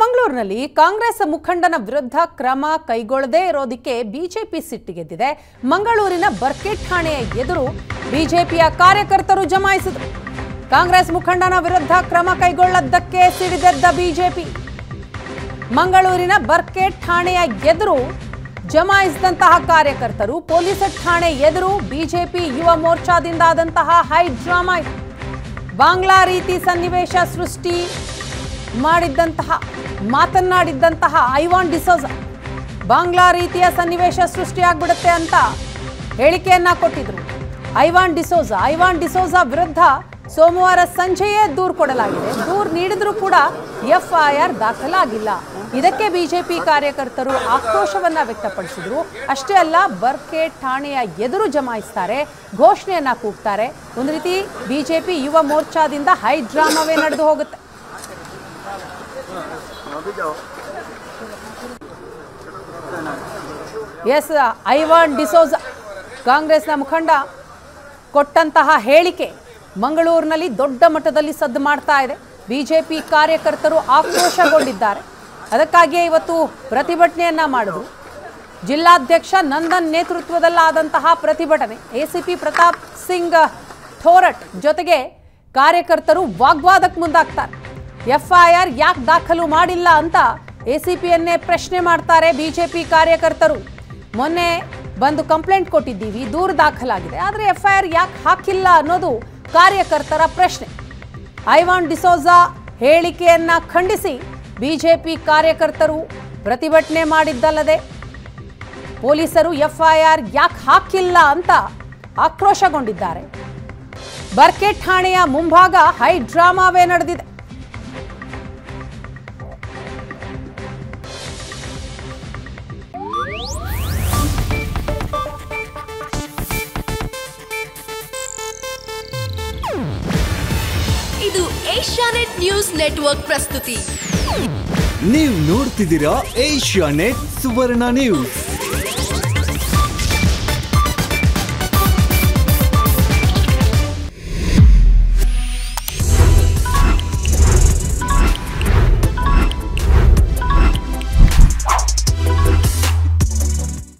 ಚಿಕ್ಕಮಗಳೂರಿನಲ್ಲಿ ಕಾಂಗ್ರೆಸ್ ಮುಖಂಡನ ವಿರುದ್ಧ ಕ್ರಮ ಕೈಗೊಳ್ಳದೇ ಇರೋದಕ್ಕೆ ಬಿಜೆಪಿ ಸಿಟ್ಟಿಗೆದ್ದಿದೆ ಮಂಗಳೂರಿನ ಬರ್ಕೆಟ್ ಠಾಣೆಯ ಎದುರು ಬಿಜೆಪಿಯ ಕಾರ್ಯಕರ್ತರು ಜಮಾಯಿಸಿದರು ಕಾಂಗ್ರೆಸ್ ಮುಖಂಡನ ವಿರುದ್ಧ ಕ್ರಮ ಕೈಗೊಳ್ಳದ್ದಕ್ಕೆ ಸಿಡಿದೆದ್ದ ಬಿಜೆಪಿ ಮಂಗಳೂರಿನ ಬರ್ಕೆಟ್ ಠಾಣೆಯ ಎದುರು ಜಮಾಯಿಸಿದಂತಹ ಕಾರ್ಯಕರ್ತರು ಪೊಲೀಸ್ ಠಾಣೆ ಎದುರು ಬಿಜೆಪಿ ಯುವ ಮೋರ್ಚಾದಿಂದ ಆದಂತಹ ಹೈ ಡ್ರಾಮಾ ಇದು ಬಾಂಗ್ಲಾ ರೀತಿ ಸನ್ನಿವೇಶ ಸೃಷ್ಟಿ ಮಾಡಿದ್ದಂತಹ ಮಾತನಾಡಿದ್ದಂತಹ ಐವಾನ್ ಡಿಸೋಜ ಬಾಂಗ್ಲಾ ರೀತಿಯ ಸನ್ನಿವೇಶ ಸೃಷ್ಟಿಯಾಗ್ಬಿಡುತ್ತೆ ಅಂತ ಹೇಳಿಕೆಯನ್ನ ಕೊಟ್ಟಿದ್ರು ಐವಾನ್ ಡಿಸೋಜ ಐವಾನ್ ಡಿಸೋಜ ವಿರುದ್ಧ ಸೋಮವಾರ ಸಂಜೆಯೇ ದೂರು ಕೊಡಲಾಗಿದೆ ದೂರು ನೀಡಿದ್ರೂ ಕೂಡ ಎಫ್ಐಆರ್ ದಾಖಲಾಗಿಲ್ಲ ಇದಕ್ಕೆ ಬಿಜೆಪಿ ಕಾರ್ಯಕರ್ತರು ಆಕ್ರೋಶವನ್ನ ವ್ಯಕ್ತಪಡಿಸಿದ್ರು ಅಷ್ಟೇ ಅಲ್ಲ ಬರ್ಕೆ ಠಾಣೆಯ ಎದುರು ಜಮಾಯಿಸ್ತಾರೆ ಘೋಷಣೆಯನ್ನ ಕೂಗ್ತಾರೆ ಒಂದು ರೀತಿ ಬಿಜೆಪಿ ಯುವ ಮೋರ್ಚಾದಿಂದ ಹೈ ಡ್ರಾಮಾವೇ ನಡೆದು ಹೋಗುತ್ತೆ ಎಸ್ ಐವಾನ್ ಡಿಸೋಜ ಕಾಂಗ್ರೆಸ್ನ ಮುಖಂಡ ಕೊಟ್ಟಂತಹ ಹೇಳಿಕೆ ಮಂಗಳೂರಿನಲ್ಲಿ ದೊಡ್ಡ ಮಟ್ಟದಲ್ಲಿ ಸದ್ದು ಮಾಡ್ತಾ ಇದೆ ಬಿಜೆಪಿ ಕಾರ್ಯಕರ್ತರು ಆಕ್ರೋಶಗೊಂಡಿದ್ದಾರೆ ಅದಕ್ಕಾಗಿಯೇ ಇವತ್ತು ಪ್ರತಿಭಟನೆಯನ್ನ ಮಾಡಿದ್ರು ಜಿಲ್ಲಾಧ್ಯಕ್ಷ ನಂದನ್ ನೇತೃತ್ವದಲ್ಲಾದಂತಹ ಪ್ರತಿಭಟನೆ ಎಸಿಪಿ ಪ್ರತಾಪ್ ಸಿಂಗ್ ಥೋರಟ್ ಜೊತೆಗೆ ಕಾರ್ಯಕರ್ತರು ವಾಗ್ವಾದಕ್ಕೆ ಮುಂದಾಗ್ತಾರೆ ಎಫ್ಐಆರ್ ಯಾಕೆ ದಾಖಲು ಮಾಡಿಲ್ಲ ಅಂತ ಎಸಿಪಿಯನ್ನೇ ಪ್ರಶ್ನೆ ಮಾಡ್ತಾರೆ ಬಿಜೆಪಿ ಕಾರ್ಯಕರ್ತರು ಮೊನ್ನೆ ಬಂದು ಕಂಪ್ಲೇಂಟ್ ಕೊಟ್ಟಿದ್ದೀವಿ ದೂರು ದಾಖಲಾಗಿದೆ ಆದರೆ ಎಫ್ಐಆರ್ ಯಾಕೆ ಹಾಕಿಲ್ಲ ಅನ್ನೋದು ಕಾರ್ಯಕರ್ತರ ಪ್ರಶ್ನೆ ಐವಾನ್ ಡಿಸೋಜಾ ಹೇಳಿಕೆಯನ್ನ ಖಂಡಿಸಿ ಬಿಜೆಪಿ ಕಾರ್ಯಕರ್ತರು ಪ್ರತಿಭಟನೆ ಮಾಡಿದ್ದಲ್ಲದೆ ಪೊಲೀಸರು ಎಫ್ಐಆರ್ ಯಾಕೆ ಹಾಕಿಲ್ಲ ಅಂತ ಆಕ್ರೋಶಗೊಂಡಿದ್ದಾರೆ ಬರ್ಕೆಟ್ ಠಾಣೆಯ ಮುಂಭಾಗ ಹೈ ಡ್ರಾಮಾವೇ ನಡೆದಿದೆ ಇದು ಏಷ್ಯಾನೆಟ್ ನ್ಯೂಸ್ ನೆಟ್ವರ್ಕ್ ಪ್ರಸ್ತುತಿ ನೀವು ನೋಡ್ತಿದ್ದೀರಾ ಏಷ್ಯಾ ನೆಟ್ ಸುವರ್ಣ ನ್ಯೂಸ್